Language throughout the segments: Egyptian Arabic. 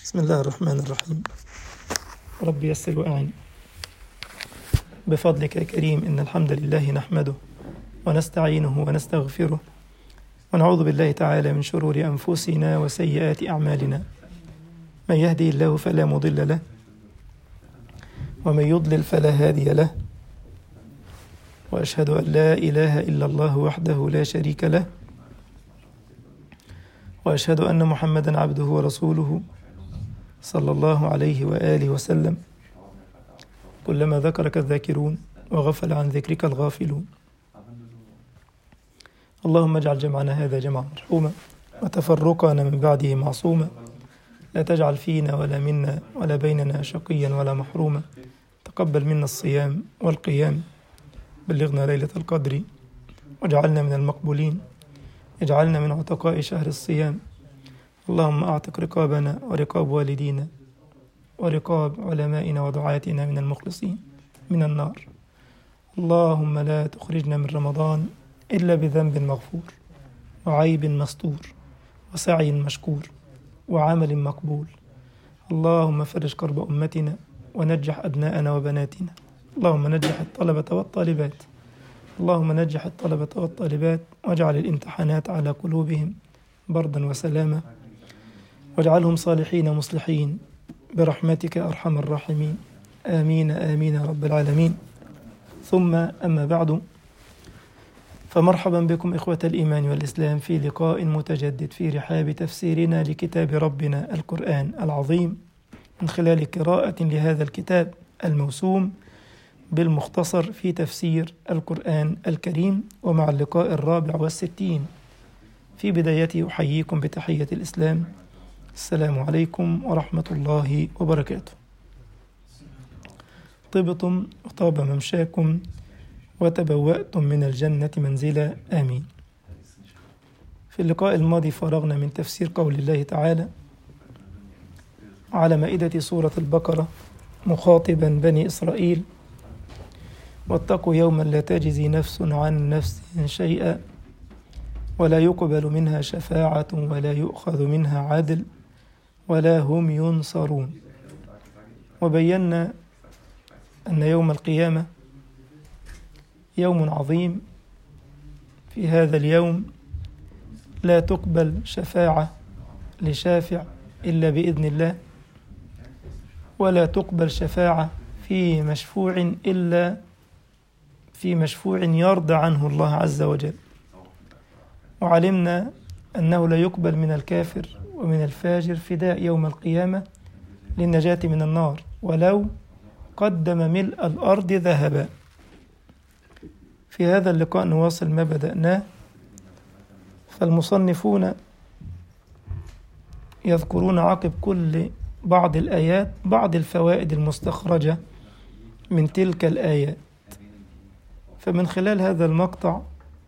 بسم الله الرحمن الرحيم رب يسر وأعن بفضلك يا كريم إن الحمد لله نحمده ونستعينه ونستغفره ونعوذ بالله تعالى من شرور أنفسنا وسيئات أعمالنا من يهدي الله فلا مضل له ومن يضلل فلا هادي له وأشهد أن لا إله إلا الله وحده لا شريك له وأشهد أن محمدا عبده ورسوله صلى الله عليه وآله وسلم كلما ذكرك الذاكرون وغفل عن ذكرك الغافلون اللهم اجعل جمعنا هذا جمعا مرحوما وتفرقنا من بعده معصوما لا تجعل فينا ولا منا ولا بيننا شقيا ولا محروما تقبل منا الصيام والقيام بلغنا ليلة القدر واجعلنا من المقبولين اجعلنا من عتقاء شهر الصيام اللهم اعتق رقابنا ورقاب والدينا ورقاب علمائنا ودعاتنا من المخلصين من النار اللهم لا تخرجنا من رمضان إلا بذنب مغفور وعيب مستور وسعي مشكور وعمل مقبول اللهم فرج كرب أمتنا ونجح أبناءنا وبناتنا اللهم نجح الطلبة والطالبات اللهم نجح الطلبة والطالبات واجعل الامتحانات على قلوبهم بردا وسلاما واجعلهم صالحين مصلحين برحمتك أرحم الراحمين آمين آمين يا رب العالمين ثم أما بعد فمرحبا بكم إخوة الإيمان والإسلام في لقاء متجدد في رحاب تفسيرنا لكتاب ربنا القرآن العظيم من خلال قراءة لهذا الكتاب الموسوم بالمختصر في تفسير القرآن الكريم ومع اللقاء الرابع والستين في بدايته أحييكم بتحية الإسلام السلام عليكم ورحمة الله وبركاته طبتم وطاب ممشاكم وتبوأتم من الجنة منزلا آمين في اللقاء الماضي فرغنا من تفسير قول الله تعالى على مائدة سورة البقرة مخاطبا بني إسرائيل واتقوا يوما لا تجزي نفس عن نفس شيئا ولا يقبل منها شفاعة ولا يؤخذ منها عدل ولا هم ينصرون وبينا أن يوم القيامة يوم عظيم في هذا اليوم لا تقبل شفاعة لشافع إلا بإذن الله ولا تقبل شفاعة في مشفوع إلا في مشفوع يرضى عنه الله عز وجل وعلمنا أنه لا يقبل من الكافر ومن الفاجر فداء يوم القيامة للنجاة من النار ولو قدم ملء الأرض ذهبا في هذا اللقاء نواصل ما بدأناه فالمصنفون يذكرون عقب كل بعض الآيات بعض الفوائد المستخرجة من تلك الآيات فمن خلال هذا المقطع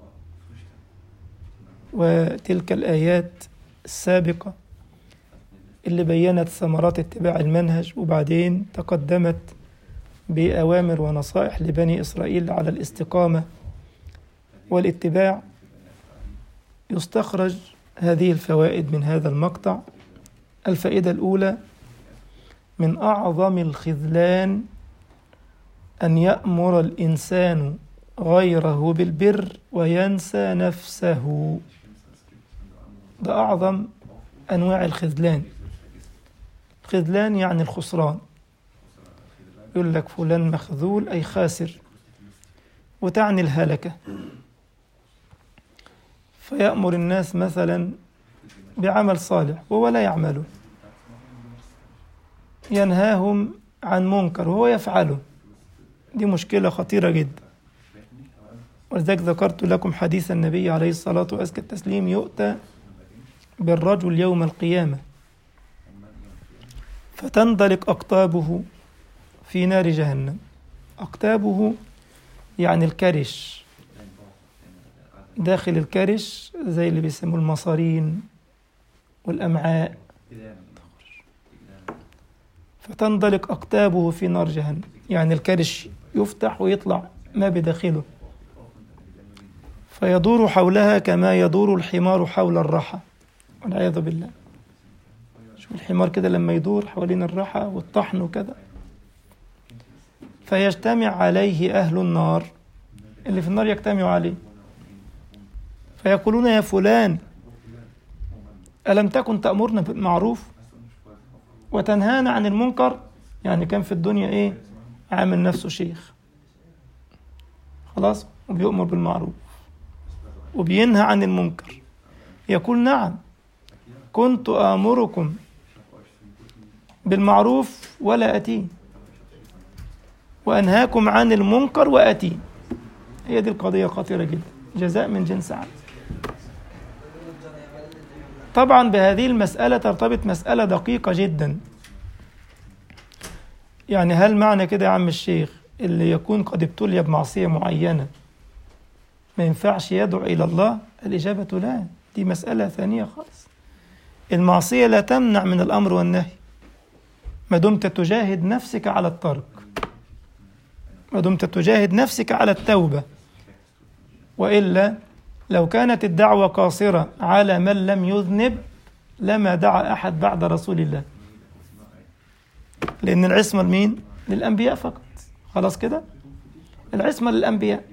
وتلك الآيات السابقة اللي بينت ثمرات اتباع المنهج وبعدين تقدمت بأوامر ونصائح لبني إسرائيل على الاستقامة والاتباع يستخرج هذه الفوائد من هذا المقطع الفائدة الأولى من أعظم الخذلان أن يأمر الإنسان غيره بالبر وينسى نفسه ده أعظم أنواع الخذلان الخذلان يعني الخسران يقول لك فلان مخذول أي خاسر وتعني الهلكة فيأمر الناس مثلا بعمل صالح وهو لا يعمله ينهاهم عن منكر وهو يفعله دي مشكلة خطيرة جدا ولذلك ذكرت لكم حديث النبي عليه الصلاة وأزكى التسليم يؤتى بالرجل يوم القيامة فتندلق أقطابه في نار جهنم أقطابه يعني الكرش داخل الكرش زي اللي بيسموه المصارين والأمعاء فتندلق أقطابه في نار جهنم يعني الكرش يفتح ويطلع ما بداخله فيدور حولها كما يدور الحمار حول الرحى والعياذ بالله شوف الحمار كده لما يدور حوالين الرحى والطحن وكذا فيجتمع عليه أهل النار اللي في النار يجتمعوا عليه فيقولون يا فلان ألم تكن تأمرنا بالمعروف وتنهانا عن المنكر يعني كان في الدنيا إيه عامل نفسه شيخ خلاص وبيؤمر بالمعروف وبينهى عن المنكر يقول نعم كنت آمركم بالمعروف ولا أتيه وأنهاكم عن المنكر وأتيه هي دي القضية خطيرة جدا جزاء من جنس عمل طبعا بهذه المسألة ترتبط مسألة دقيقة جدا يعني هل معنى كده يا عم الشيخ اللي يكون قد ابتلي بمعصية معينة ما ينفعش يدعو إلى الله الإجابة لا دي مسألة ثانية خالص المعصية لا تمنع من الأمر والنهي ما دمت تجاهد نفسك على الترك ما دمت تجاهد نفسك على التوبة وإلا لو كانت الدعوة قاصرة على من لم يذنب لما دعا أحد بعد رسول الله لأن العصمة لمين؟ للأنبياء فقط خلاص كده؟ العصمة للأنبياء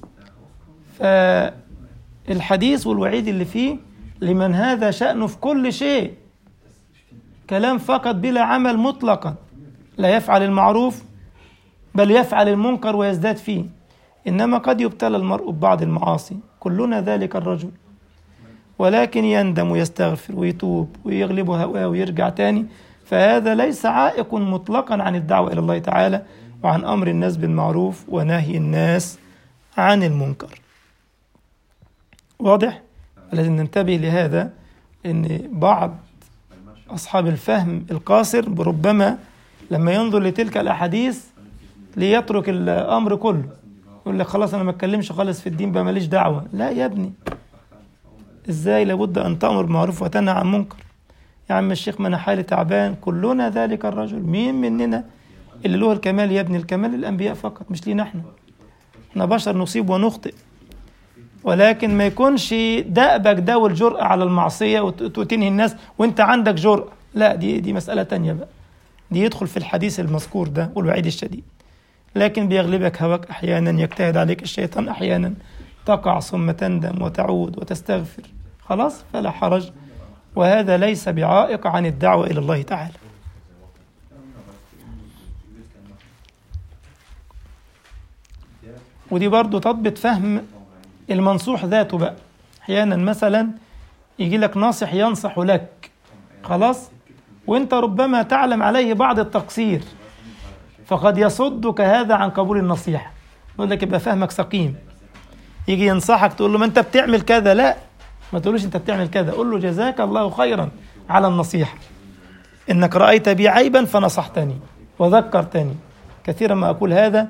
فالحديث والوعيد اللي فيه لمن هذا شأنه في كل شيء كلام فقط بلا عمل مطلقا لا يفعل المعروف بل يفعل المنكر ويزداد فيه إنما قد يبتلى المرء ببعض المعاصي كلنا ذلك الرجل ولكن يندم ويستغفر ويتوب ويغلبه هواه ويرجع تاني فهذا ليس عائق مطلقا عن الدعوة إلى الله تعالى وعن أمر الناس بالمعروف ونهي الناس عن المنكر واضح؟ لازم ننتبه لهذا ان بعض اصحاب الفهم القاصر ربما لما ينظر لتلك الاحاديث ليترك الامر كله يقول لك خلاص انا ما اتكلمش خالص في الدين بقى ماليش دعوه لا يا ابني ازاي لابد ان تامر بالمعروف وتنهى عن منكر يا عم الشيخ ما انا حالي تعبان كلنا ذلك الرجل مين مننا اللي له الكمال يا ابني الكمال للانبياء فقط مش لينا احنا احنا بشر نصيب ونخطئ ولكن ما يكونش دأبك ده والجرأة على المعصية وتنهي الناس وانت عندك جرأة لا دي دي مسألة تانية بقى دي يدخل في الحديث المذكور ده والوعيد الشديد لكن بيغلبك هواك أحيانا يجتهد عليك الشيطان أحيانا تقع ثم تندم وتعود وتستغفر خلاص فلا حرج وهذا ليس بعائق عن الدعوة إلى الله تعالى ودي برضو تضبط فهم المنصوح ذاته بقى احيانا مثلا يجي لك ناصح ينصح لك خلاص وانت ربما تعلم عليه بعض التقصير فقد يصدك هذا عن قبول النصيحة يقول لك يبقى فهمك سقيم يجي ينصحك تقول له ما انت بتعمل كذا لا ما تقولوش انت بتعمل كذا قول له جزاك الله خيرا على النصيحة انك رأيت بي عيبا فنصحتني وذكرتني كثيرا ما أقول هذا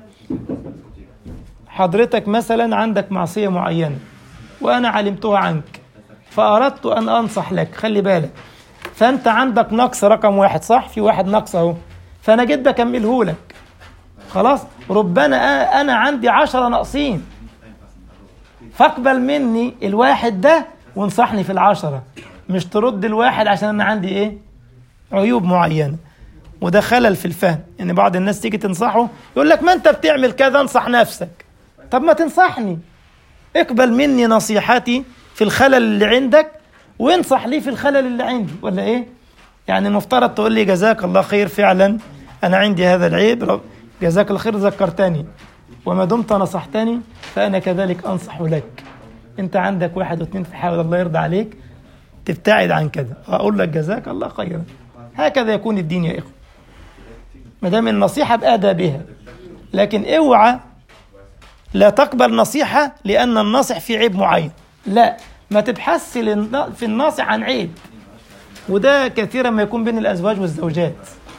حضرتك مثلا عندك معصية معينة وأنا علمتها عنك فأردت أن أنصح لك خلي بالك فأنت عندك نقص رقم واحد صح في واحد نقص أهو فأنا جيت بكمله لك خلاص ربنا أنا عندي عشرة ناقصين فاقبل مني الواحد ده وانصحني في العشرة مش ترد الواحد عشان أنا عندي إيه عيوب معينة وده خلل في الفهم ان يعني بعض الناس تيجي تنصحه يقول لك ما انت بتعمل كذا انصح نفسك طب ما تنصحني اقبل مني نصيحتي في الخلل اللي عندك وانصح لي في الخلل اللي عندي ولا ايه يعني المفترض تقول لي جزاك الله خير فعلا انا عندي هذا العيب جزاك الله خير ذكرتني وما دمت نصحتني فانا كذلك انصح لك انت عندك واحد واثنين فحاول الله يرضى عليك تبتعد عن كذا اقول لك جزاك الله خيرا هكذا يكون الدين يا اخوه ما دام النصيحه بادابها لكن اوعى لا تقبل نصيحة لأن الناصح في عيب معين لا ما تبحث في الناصح عن عيب وده كثيرا ما يكون بين الأزواج والزوجات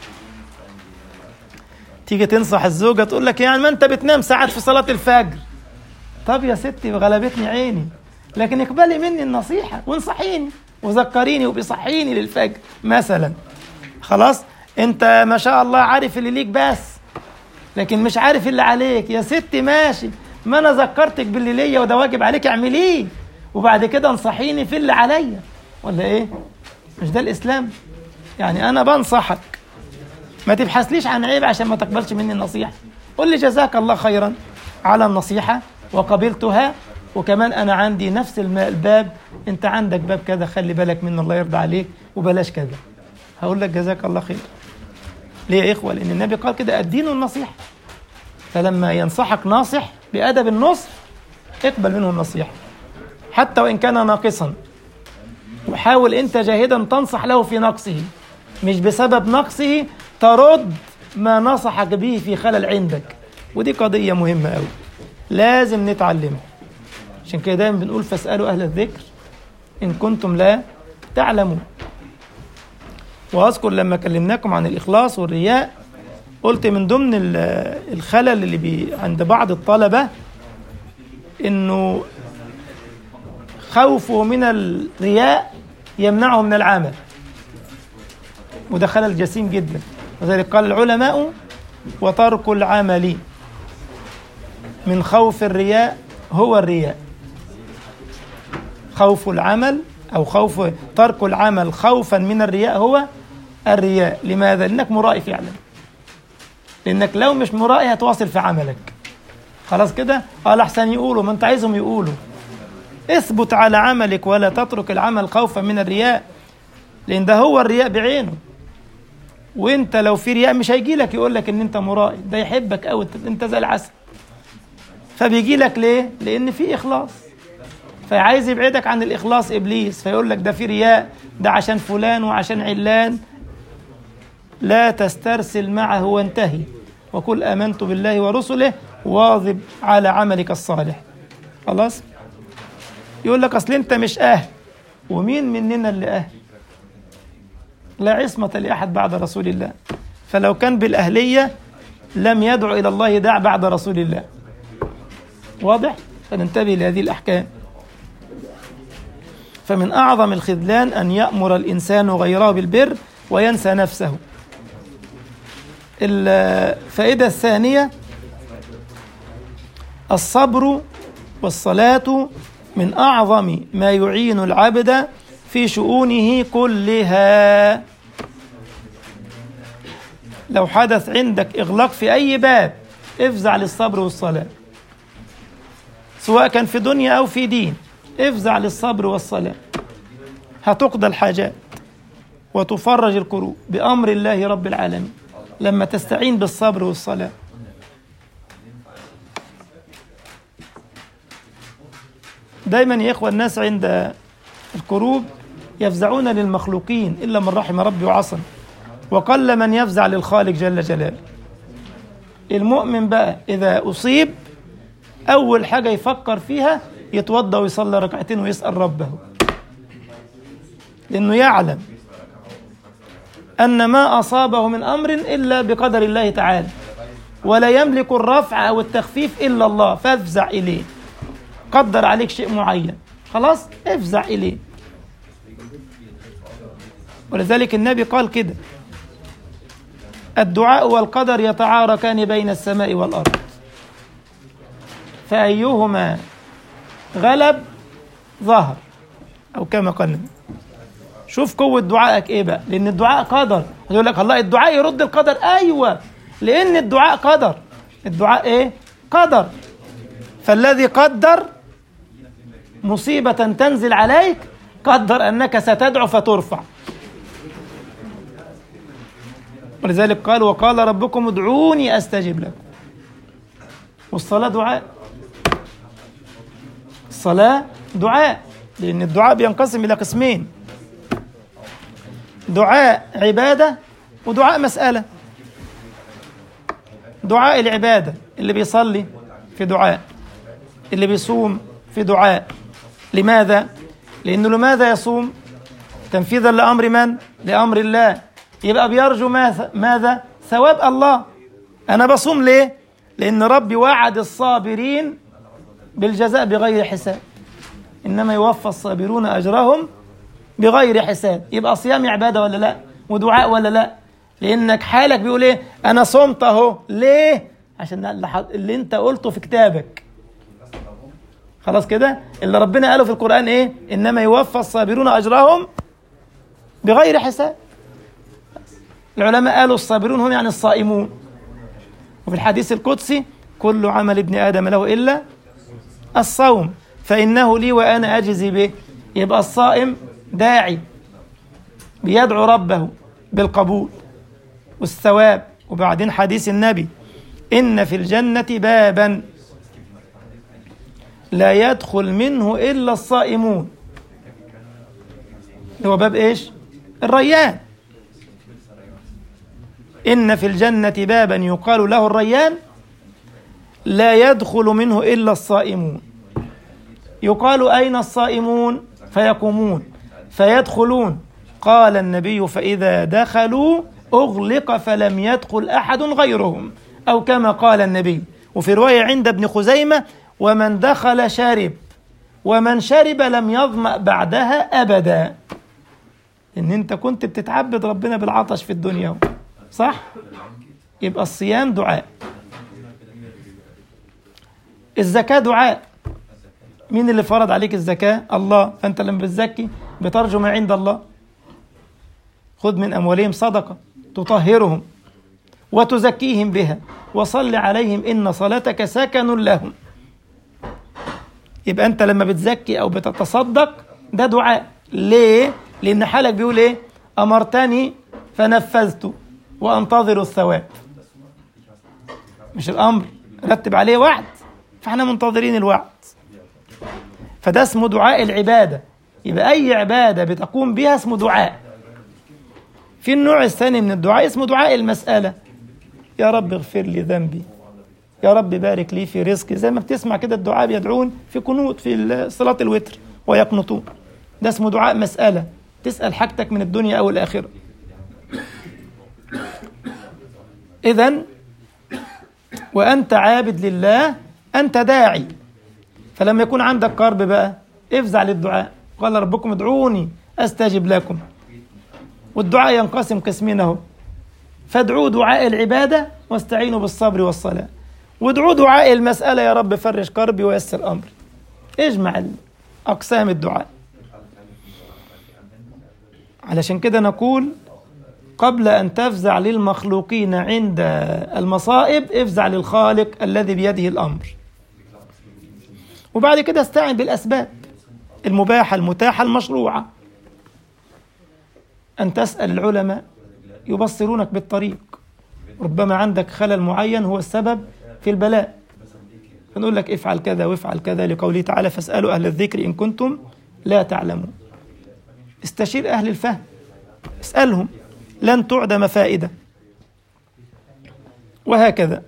تيجي تنصح الزوجة تقول لك يعني ما أنت بتنام ساعات في صلاة الفجر طب يا ستي غلبتني عيني لكن اقبلي مني النصيحة وانصحيني وذكريني وبيصحيني للفجر مثلا خلاص انت ما شاء الله عارف اللي ليك بس لكن مش عارف اللي عليك يا ستي ماشي ما انا ذكرتك باللي ليا وده واجب عليك اعمليه وبعد كده انصحيني في اللي عليا ولا ايه مش ده الاسلام يعني انا بنصحك ما تبحثليش عن عيب عشان ما تقبلش مني النصيحه قل لي جزاك الله خيرا على النصيحه وقبلتها وكمان انا عندي نفس الم- الباب انت عندك باب كذا خلي بالك منه الله يرضى عليك وبلاش كذا هقول لك جزاك الله خير ليه يا اخوه لان النبي قال كده الدين النصيحه فلما ينصحك ناصح بادب النصح اقبل منه النصيحه حتى وان كان ناقصا وحاول انت جاهدا تنصح له في نقصه مش بسبب نقصه ترد ما نصحك به في خلل عندك ودي قضيه مهمه قوي لازم نتعلمها عشان كده دايما بنقول فاسالوا اهل الذكر ان كنتم لا تعلمون واذكر لما كلمناكم عن الاخلاص والرياء قلت من ضمن ال- الخلل اللي بي عند بعض الطلبه انه خوفه من الرياء يمنعه من العمل وده خلل جسيم جدا وذلك قال العلماء وترك العمل من خوف الرياء هو الرياء خوف العمل أو خوف ترك العمل خوفا من الرياء هو الرياء لماذا؟ لأنك مرائي فعلا لأنك لو مش مرائي هتواصل في عملك خلاص كده؟ قال أحسن يقولوا ما أنت عايزهم يقولوا اثبت على عملك ولا تترك العمل خوفا من الرياء لأن ده هو الرياء بعينه وانت لو في رياء مش هيجي لك يقول لك ان انت مرائي ده يحبك قوي انت زي العسل فبيجي لك ليه لان في اخلاص فعايز يبعدك عن الاخلاص ابليس فيقول لك ده في رياء ده عشان فلان وعشان علان لا تسترسل معه وانتهي وقل امنت بالله ورسله واظب على عملك الصالح خلاص يقول لك اصل انت مش اهل ومين مننا اللي اهل لا عصمة لأحد بعد رسول الله فلو كان بالأهلية لم يدعو إلى الله داع بعد رسول الله واضح؟ فننتبه لهذه الأحكام فمن أعظم الخذلان أن يأمر الإنسان غيره بالبر وينسى نفسه الفائدة الثانية الصبر والصلاة من أعظم ما يعين العبد في شؤونه كلها لو حدث عندك إغلاق في أي باب افزع للصبر والصلاة سواء كان في دنيا أو في دين افزع للصبر والصلاة هتقضى الحاجات وتفرج الكروب بأمر الله رب العالمين لما تستعين بالصبر والصلاة دايما يا إخوة الناس عند الكروب يفزعون للمخلوقين إلا من رحم ربي وعصم وقل من يفزع للخالق جل جلاله المؤمن بقى إذا أصيب أول حاجة يفكر فيها يتوضأ ويصلي ركعتين ويسأل ربه لأنه يعلم أن ما أصابه من أمر إلا بقدر الله تعالى ولا يملك الرفع أو التخفيف إلا الله فافزع إليه قدر عليك شيء معين خلاص افزع إليه ولذلك النبي قال كده الدعاء والقدر يتعاركان بين السماء والأرض فأيهما غلب ظهر أو كما قال النبي شوف قوة دعائك إيه بقى لأن الدعاء قدر يقول لك الله الدعاء يرد القدر أيوة لأن الدعاء قدر الدعاء إيه قدر فالذي قدر مصيبة تنزل عليك قدر أنك ستدعو فترفع ولذلك قال وقال ربكم ادعوني أستجب لكم والصلاة دعاء الصلاة دعاء لأن الدعاء بينقسم إلى قسمين دعاء عبادة ودعاء مسألة دعاء العبادة اللي بيصلي في دعاء اللي بيصوم في دعاء لماذا؟ لأنه لماذا يصوم؟ تنفيذا لأمر من؟ لأمر الله يبقى بيرجو ماذا؟ ماذا؟ ثواب الله أنا بصوم ليه؟ لأن ربي وعد الصابرين بالجزاء بغير حساب إنما يوفى الصابرون أجرهم بغير حساب يبقى صيام عبادة ولا لا ودعاء ولا لا لأنك حالك بيقول إيه أنا صمت أهو ليه عشان اللي أنت قلته في كتابك خلاص كده اللي ربنا قاله في القرآن إيه إنما يوفى الصابرون أجرهم بغير حساب العلماء قالوا الصابرون هم يعني الصائمون وفي الحديث القدسي كل عمل ابن آدم له إلا الصوم فإنه لي وأنا أجزي به يبقى الصائم داعي بيدعو ربه بالقبول والثواب وبعدين حديث النبي إن في الجنة بابا لا يدخل منه إلا الصائمون هو باب إيش الريان إن في الجنة بابا يقال له الريان لا يدخل منه إلا الصائمون يقال أين الصائمون فيقومون فيدخلون قال النبي فإذا دخلوا أغلق فلم يدخل أحد غيرهم أو كما قال النبي وفي رواية عند ابن خزيمة ومن دخل شرب ومن شرب لم يظمأ بعدها أبدا إن أنت كنت بتتعبد ربنا بالعطش في الدنيا صح؟ يبقى الصيام دعاء الزكاة دعاء مين اللي فرض عليك الزكاة؟ الله فأنت لما بتزكي بترجو ما عند الله خذ من أموالهم صدقة تطهرهم وتزكيهم بها وصل عليهم إن صلاتك سكن لهم يبقى أنت لما بتزكي أو بتتصدق ده دعاء ليه؟ لأن حالك بيقول إيه؟ أمرتني فنفذت وأنتظر الثواب مش الأمر رتب عليه وعد فاحنا منتظرين الوعد فده اسمه دعاء العبادة يبقى أي عبادة بتقوم بها اسمه دعاء في النوع الثاني من الدعاء اسمه دعاء المسألة يا رب اغفر لي ذنبي يا رب بارك لي في رزقي زي ما بتسمع كده الدعاء بيدعون في قنوت في صلاة الوتر ويقنطون ده اسمه دعاء مسألة تسأل حاجتك من الدنيا أو الآخرة إذا وأنت عابد لله أنت داعي فلما يكون عندك كرب بقى افزع للدعاء قال ربكم ادعوني أستجب لكم والدعاء ينقسم قسمين اهو فادعوا دعاء العبادة واستعينوا بالصبر والصلاة وادعوا دعاء المسألة يا رب فرج كربي ويسر أمري اجمع أقسام الدعاء علشان كده نقول قبل أن تفزع للمخلوقين عند المصائب افزع للخالق الذي بيده الأمر وبعد كده استعن بالأسباب المباحة المتاحة المشروعة أن تسأل العلماء يبصرونك بالطريق ربما عندك خلل معين هو السبب في البلاء فنقول لك افعل كذا وافعل كذا لقوله تعالى فاسألوا أهل الذكر إن كنتم لا تعلمون استشير أهل الفهم اسألهم لن تعدم فائدة وهكذا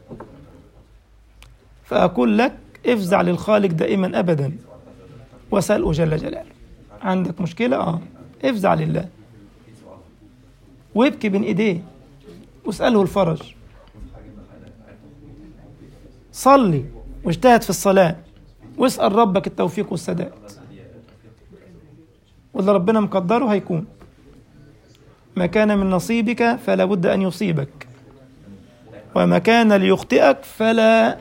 فأقول لك افزع للخالق دائما أبدا وسأله جل جلاله عندك مشكلة آه افزع لله وابكي بين ايديه واسأله الفرج صلي واجتهد في الصلاة واسأل ربك التوفيق والسداد واللي ربنا مقدره هيكون ما كان من نصيبك فلا بد أن يصيبك وما كان ليخطئك فلا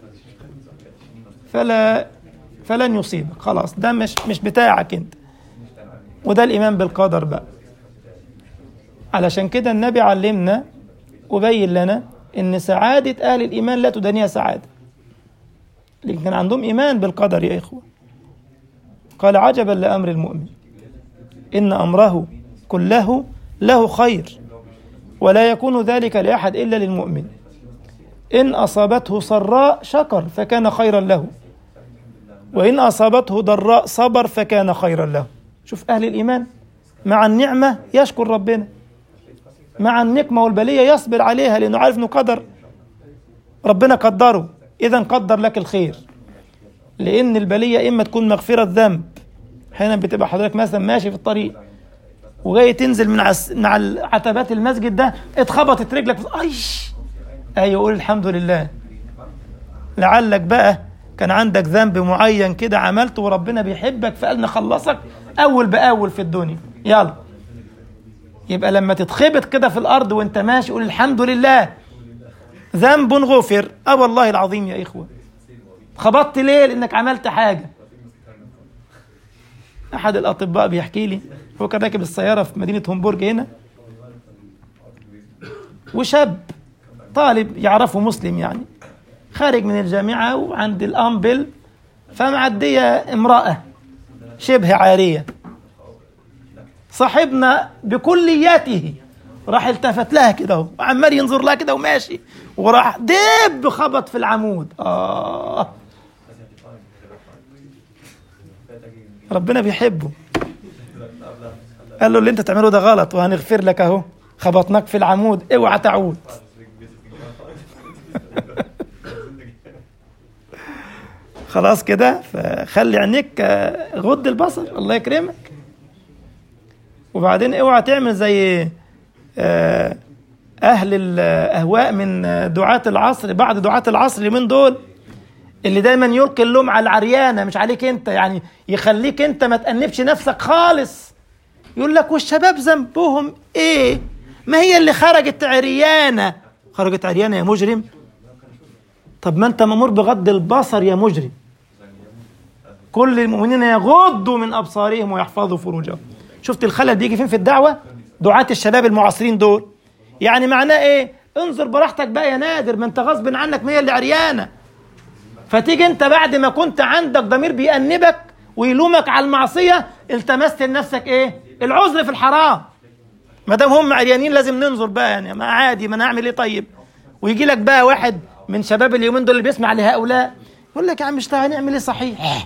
فلا فلن يصيبك خلاص ده مش مش بتاعك انت وده الإيمان بالقدر بقى علشان كده النبي علمنا وبين لنا ان سعادة اهل الايمان لا تدانيها سعادة لكن كان عندهم ايمان بالقدر يا اخوة قال عجبا لامر المؤمن ان امره كله له خير ولا يكون ذلك لاحد الا للمؤمن ان اصابته سراء شكر فكان خيرا له وان اصابته ضراء صبر فكان خيرا له شوف اهل الايمان مع النعمه يشكر ربنا مع النقمة والبلية يصبر عليها لأنه عارف أنه قدر ربنا قدره إذا قدر لك الخير لأن البلية إما تكون مغفرة ذنب أحيانا بتبقى حضرتك مثلا ماشي في الطريق وجاي تنزل من عس... من على عتبات المسجد ده اتخبطت رجلك ايش ايوه قول الحمد لله لعلك بقى كان عندك ذنب معين كده عملته وربنا بيحبك فقال نخلصك اول باول في الدنيا يلا يبقى لما تتخبط كده في الارض وانت ماشي قول الحمد لله ذنب غفر اه والله العظيم يا اخوه خبطت ليه لانك عملت حاجه احد الاطباء بيحكي لي هو كان راكب السياره في مدينه هومبورج هنا وشاب طالب يعرفه مسلم يعني خارج من الجامعة وعند الأنبل فمعدية امرأة شبه عارية صاحبنا بكلياته راح التفت لها كده اهو وعمال ينظر لها كده وماشي وراح دب خبط في العمود آه ربنا بيحبه قال له اللي انت تعمله ده غلط وهنغفر لك اهو خبطناك في العمود اوعى تعود خلاص كده فخلي عينيك غض البصر الله يكرمك وبعدين اوعى تعمل زي اهل الاهواء من دعاة العصر بعض دعاة العصر من دول اللي دايما يلقي اللوم على العريانه مش عليك انت يعني يخليك انت ما تأنبش نفسك خالص يقول لك والشباب ذنبهم ايه ما هي اللي خرجت عريانه خرجت عريانه يا مجرم طب ما انت مامور بغض البصر يا مجرم كل المؤمنين يغضوا من ابصارهم ويحفظوا فروجهم شفت الخلل بيجي فين في الدعوه دعاة الشباب المعاصرين دول يعني معناه ايه انظر براحتك بقى يا نادر ما انت غصب عنك ما هي اللي عريانه فتيجي انت بعد ما كنت عندك ضمير بيأنبك ويلومك على المعصيه التمست لنفسك ايه العذر في الحرام ما دام هم عريانين لازم ننظر بقى يعني ما عادي ما انا اعمل ايه طيب ويجي لك بقى واحد من شباب اليومين دول اللي بيسمع لهؤلاء يقول لك يا عم مش هنعمل ايه صحيح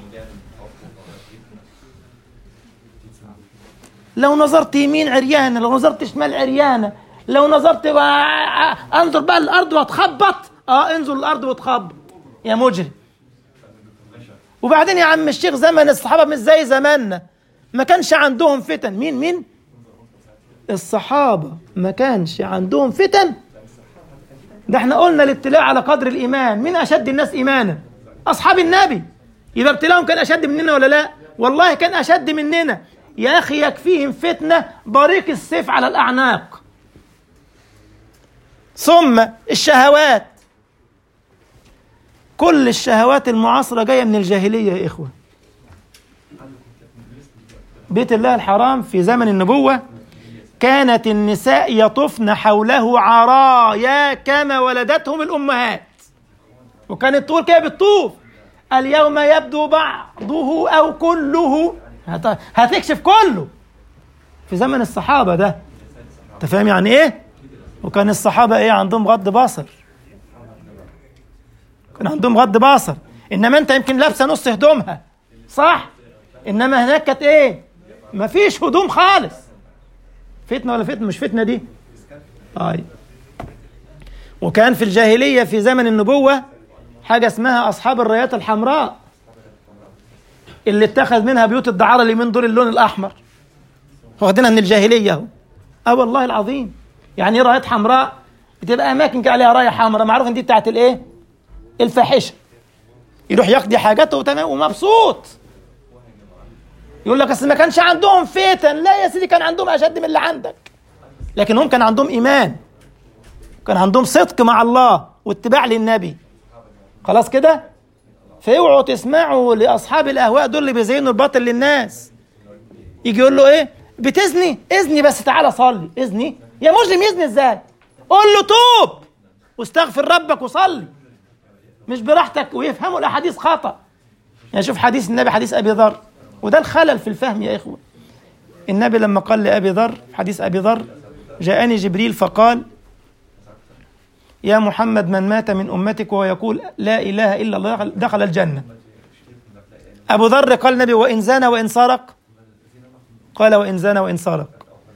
لو نظرت يمين عريانه لو نظرت شمال عريانه لو نظرت بقى انظر بقى الارض واتخبط اه انظر الارض واتخبط يا مجرم وبعدين يا عم الشيخ زمن الصحابه مش زي زماننا ما كانش عندهم فتن مين مين الصحابه ما كانش عندهم فتن ده احنا قلنا الابتلاء على قدر الايمان مين اشد الناس ايمانا اصحاب النبي يبقى ابتلاءهم كان اشد مننا ولا لا والله كان اشد مننا يا اخي يكفيهم فتنه بريق السيف على الاعناق ثم الشهوات كل الشهوات المعاصره جايه من الجاهليه يا اخوه بيت الله الحرام في زمن النبوه كانت النساء يطفن حوله عرايا كما ولدتهم الامهات وكانت تقول كده بالطوف اليوم يبدو بعضه او كله هتكشف كله في زمن الصحابه ده انت فاهم يعني ايه وكان الصحابه ايه عندهم غض بصر كان عندهم غض بصر انما انت يمكن لابسه نص هدومها صح انما هناك كانت ايه مفيش هدوم خالص فتنه ولا فتنه مش فتنه دي اي وكان في الجاهليه في زمن النبوه حاجه اسمها اصحاب الرايات الحمراء اللي اتخذ منها بيوت الدعاره اللي من دول اللون الاحمر واخدينها من الجاهليه اهو اه والله العظيم يعني ايه رايات حمراء بتبقى اماكن كده عليها رايه حمراء معروف ان دي بتاعت الايه الفاحشه يروح يقضي حاجاته وتمام ومبسوط يقول لك اصل ما كانش عندهم فتن لا يا سيدي كان عندهم اشد من اللي عندك لكن هم كان عندهم ايمان كان عندهم صدق مع الله واتباع للنبي خلاص كده فاوعوا تسمعوا لاصحاب الاهواء دول اللي بيزينوا الباطل للناس يجي يقول له ايه بتزني اذني بس تعالى صلي اذني يا مسلم يزني ازاي قول له توب واستغفر ربك وصلي مش براحتك ويفهموا الاحاديث خطا يعني شوف حديث النبي حديث ابي ذر وده الخلل في الفهم يا اخوه النبي لما قال لابي ذر حديث ابي ذر جاءني جبريل فقال يا محمد من مات من امتك وهو يقول لا اله الا الله دخل الجنه ابو ذر قال النبي وان زنى وان سرق قال وان زنى وان سرق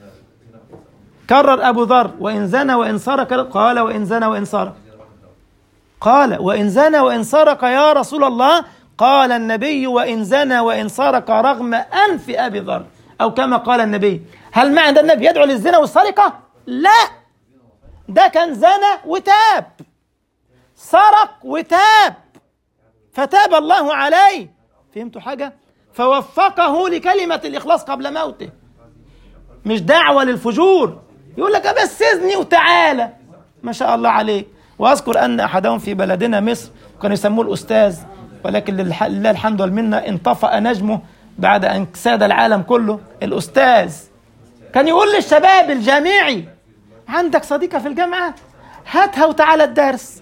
كرر ابو ذر وان زنى وان سرق قال وان زنى وان سرق قال وان زنى وان سرق يا رسول الله قال النبي وان زنى وان سرق رغم انف ابي ذر او كما قال النبي هل معنى النبي يدعو للزنا والسرقه لا ده كان زنى وتاب سرق وتاب فتاب الله عليه فهمتوا حاجه فوفقه لكلمه الاخلاص قبل موته مش دعوه للفجور يقول لك بس اذني وتعالى ما شاء الله عليك واذكر ان احدهم في بلدنا مصر كانوا يسموه الاستاذ ولكن لله الحمد والمنه انطفأ نجمه بعد ان ساد العالم كله الاستاذ كان يقول للشباب الجامعي عندك صديقة في الجامعة هاتها وتعالى الدرس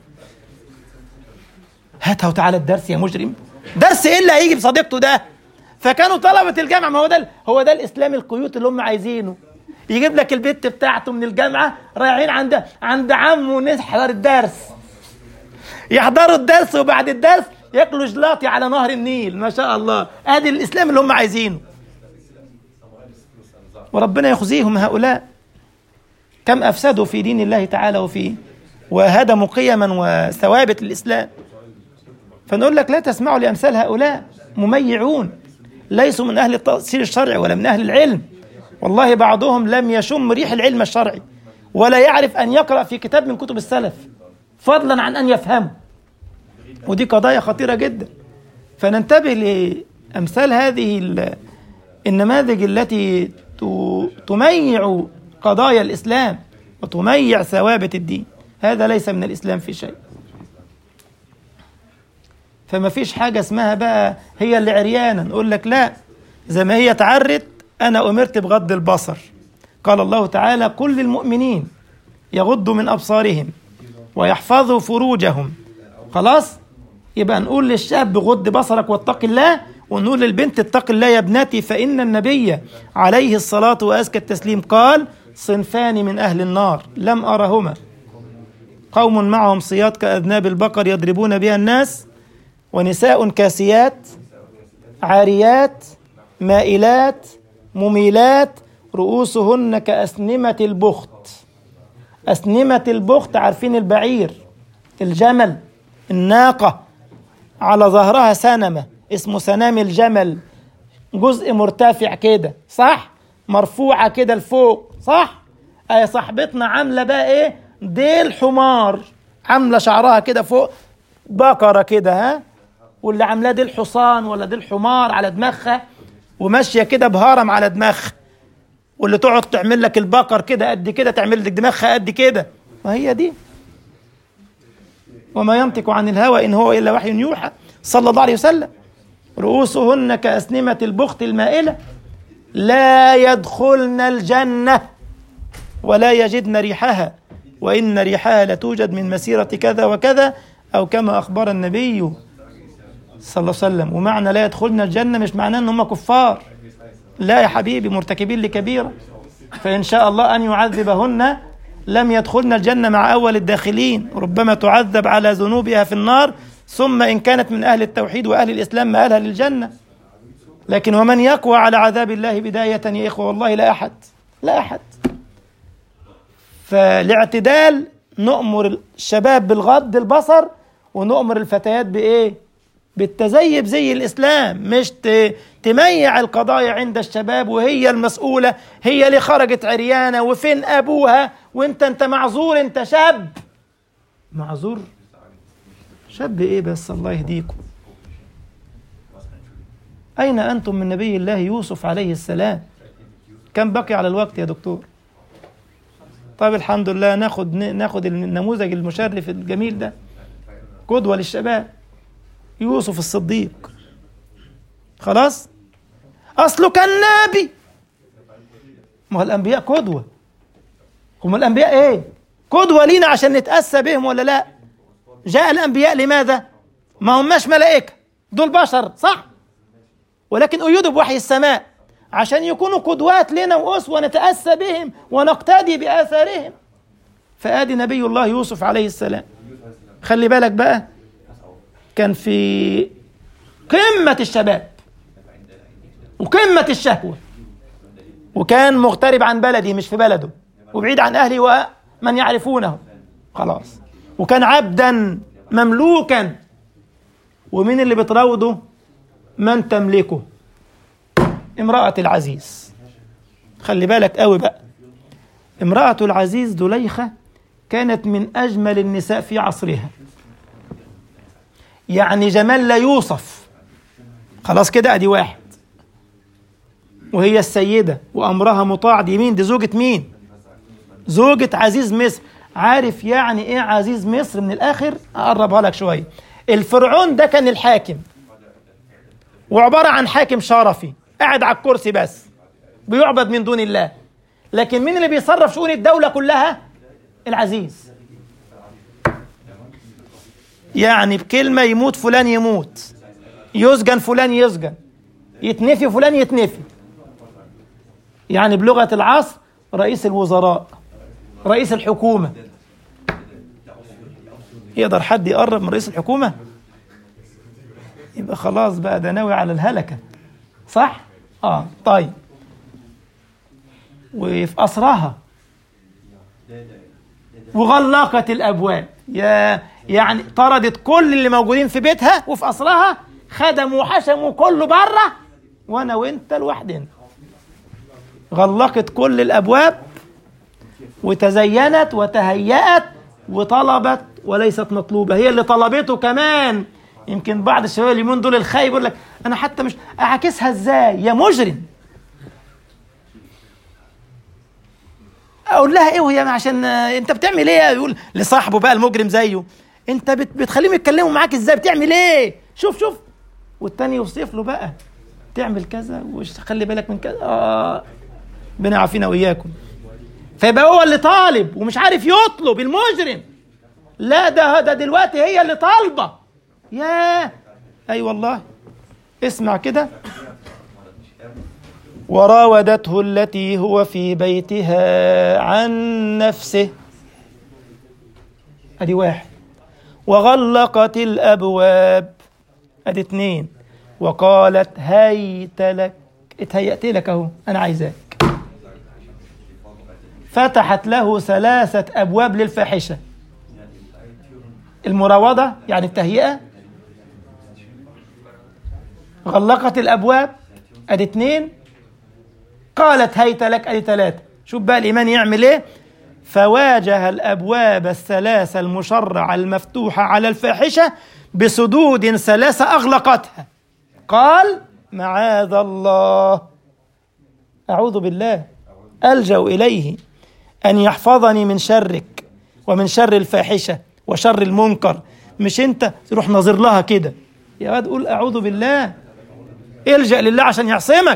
هاتها وتعالى الدرس يا مجرم درس ايه اللي هيجي بصديقته ده فكانوا طلبة الجامعة ما هو ده هو ده الإسلام القيوت اللي هم عايزينه يجيب لك البت بتاعته من الجامعة رايحين عند عند عمه نحضر الدرس يحضروا الدرس وبعد الدرس ياكلوا جلاطي على نهر النيل ما شاء الله ادي الاسلام اللي هم عايزينه وربنا يخزيهم هؤلاء كم افسدوا في دين الله تعالى وفي وهدموا قيما وثوابت الاسلام فنقول لك لا تسمعوا لامثال هؤلاء مميعون ليسوا من اهل التاصيل الشرعي ولا من اهل العلم والله بعضهم لم يشم ريح العلم الشرعي ولا يعرف ان يقرا في كتاب من كتب السلف فضلا عن ان يفهمه ودي قضايا خطيره جدا فننتبه لامثال هذه النماذج التي تميع قضايا الاسلام وتميع ثوابت الدين هذا ليس من الاسلام في شيء فما فيش حاجه اسمها بقى هي اللي عريانه نقول لك لا زي ما هي تعرت انا امرت بغض البصر قال الله تعالى كل المؤمنين يغضوا من ابصارهم ويحفظوا فروجهم خلاص يبقى نقول للشاب غض بصرك واتق الله ونقول للبنت اتق الله يا ابنتي فإن النبي عليه الصلاة وأزكى التسليم قال صنفان من أهل النار لم أرهما قوم معهم صياد كأذناب البقر يضربون بها الناس ونساء كاسيات عاريات مائلات مميلات رؤوسهن كأسنمة البخت أسنمة البخت عارفين البعير الجمل الناقة على ظهرها سنمة اسمه سنام الجمل جزء مرتفع كده صح مرفوعة كده لفوق صح أي صاحبتنا عاملة بقى إيه ديل حمار عاملة شعرها كده فوق بقرة كده ها واللي عاملاه ديل حصان ولا ديل حمار على دماغها وماشية كده بهرم على دماغها واللي تقعد تعمل لك البقر كده قد كده تعمل لك دماغها قد كده ما هي دي وما ينطق عن الهوى إن هو إلا وحي يوحى صلى الله عليه وسلم رؤوسهن كأسنمة البخت المائلة لا يدخلن الجنة ولا يجدن ريحها وإن ريحها لتوجد من مسيرة كذا وكذا أو كما أخبر النبي صلى الله عليه وسلم ومعنى لا يدخلن الجنة مش معناه أن هم كفار لا يا حبيبي مرتكبين لكبيرة فإن شاء الله أن يعذبهن لم يدخلن الجنة مع أول الداخلين ربما تعذب على ذنوبها في النار ثم إن كانت من أهل التوحيد وأهل الإسلام مآلها للجنة لكن ومن يقوى على عذاب الله بداية يا إخوة والله لا أحد لا أحد فالاعتدال نؤمر الشباب بالغض البصر ونؤمر الفتيات بإيه بالتزيب زي الإسلام مش تميع القضايا عند الشباب وهي المسؤولة هي اللي خرجت عريانة وفين أبوها وانت انت معذور انت شاب معذور شاب ايه بس الله يهديكم أين أنتم من نبي الله يوسف عليه السلام كم بقي على الوقت يا دكتور طيب الحمد لله ناخد ناخد النموذج المشرف الجميل ده قدوة للشباب يوسف الصديق خلاص أصله كان نبي ما هو الأنبياء قدوة هم الأنبياء إيه قدوة لينا عشان نتأسى بهم ولا لا جاء الأنبياء لماذا ما هماش ملائكة دول بشر صح ولكن أيدوا بوحي السماء عشان يكونوا قدوات لنا وأسوة نتأسى بهم ونقتدي بآثارهم فآدي نبي الله يوسف عليه السلام خلي بالك بقى كان في قمة الشباب وقمة الشهوة وكان مغترب عن بلدي مش في بلده وبعيد عن أهلي ومن يعرفونه خلاص وكان عبدا مملوكا ومين اللي بتراوده من تملكه امرأة العزيز خلي بالك قوي بقى امرأة العزيز دليخة كانت من أجمل النساء في عصرها يعني جمال لا يوصف خلاص كده ادي واحد وهي السيدة وأمرها مطاع دي مين دي زوجة مين زوجة عزيز مصر عارف يعني ايه عزيز مصر من الآخر أقربها لك شوية الفرعون ده كان الحاكم وعبارة عن حاكم شرفي قاعد على الكرسي بس بيعبد من دون الله لكن مين اللي بيصرف شؤون الدولة كلها العزيز يعني بكلمة يموت فلان يموت يسجن فلان يسجن يتنفي فلان يتنفي يعني بلغة العصر رئيس الوزراء رئيس الحكومة يقدر حد يقرب من رئيس الحكومة يبقى خلاص بقى ده ناوي على الهلكة صح؟ اه طيب وفي أسرها وغلقت الأبواب يا يعني طردت كل اللي موجودين في بيتها وفي أسرها خدموا وحشموا كله بره وأنا وأنت لوحدنا غلقت كل الأبواب وتزينت وتهيأت وطلبت وليست مطلوبة هي اللي طلبته كمان يمكن بعض الشباب اليومين دول الخايب يقول لك أنا حتى مش أعكسها إزاي يا مجرم اقول لها ايه وهي عشان انت بتعمل ايه يقول لصاحبه بقى المجرم زيه انت بت بتخليهم يتكلموا معاك ازاي بتعمل ايه شوف شوف والتاني يوصف له بقى تعمل كذا وخلي بالك من كذا اه ربنا يعافينا واياكم فيبقى هو اللي طالب ومش عارف يطلب المجرم لا ده ده دلوقتي هي اللي طالبه ياه اي أيوة والله اسمع كده وراودته التي هو في بيتها عن نفسه ادي واحد وغلقت الابواب ادي اتنين وقالت هيت لك اتهيأت لك اهو انا عايزاك فتحت له ثلاثة أبواب للفاحشة المراوضة يعني التهيئة غلقت الأبواب أدي اتنين قالت هيت لك أدي ثلاثة شوف بقى الإيمان يعمل إيه فواجه الأبواب الثلاثة المشرعة المفتوحة على الفاحشة بسدود ثلاثة أغلقتها قال معاذ الله أعوذ بالله ألجأ إليه أن يحفظني من شرك ومن شر الفاحشة وشر المنكر مش أنت تروح ناظر لها كده يا واد قول أعوذ بالله الجأ لله عشان يعصمك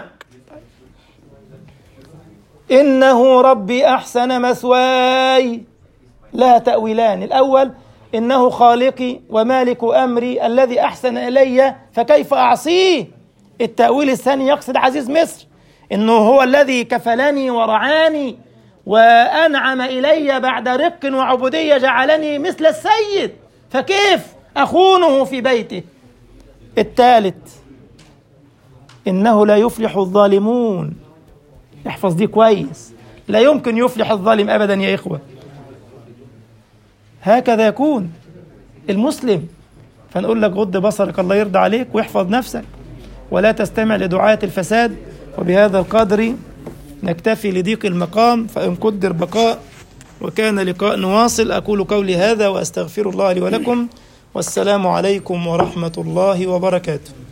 إنه ربي أحسن مثواي لها تأويلان الأول إنه خالقي ومالك أمري الذي أحسن إلي فكيف أعصيه التأويل الثاني يقصد عزيز مصر إنه هو الذي كفلني ورعاني وأنعم إلي بعد رق وعبودية جعلني مثل السيد فكيف أخونه في بيته الثالث إنه لا يفلح الظالمون احفظ دي كويس لا يمكن يفلح الظالم أبدا يا إخوة هكذا يكون المسلم فنقول لك غض بصرك الله يرضى عليك واحفظ نفسك ولا تستمع لدعاة الفساد وبهذا القدر نكتفي لضيق المقام فإن قدر بقاء وكان لقاء نواصل أقول قولي هذا وأستغفر الله لي ولكم والسلام عليكم ورحمة الله وبركاته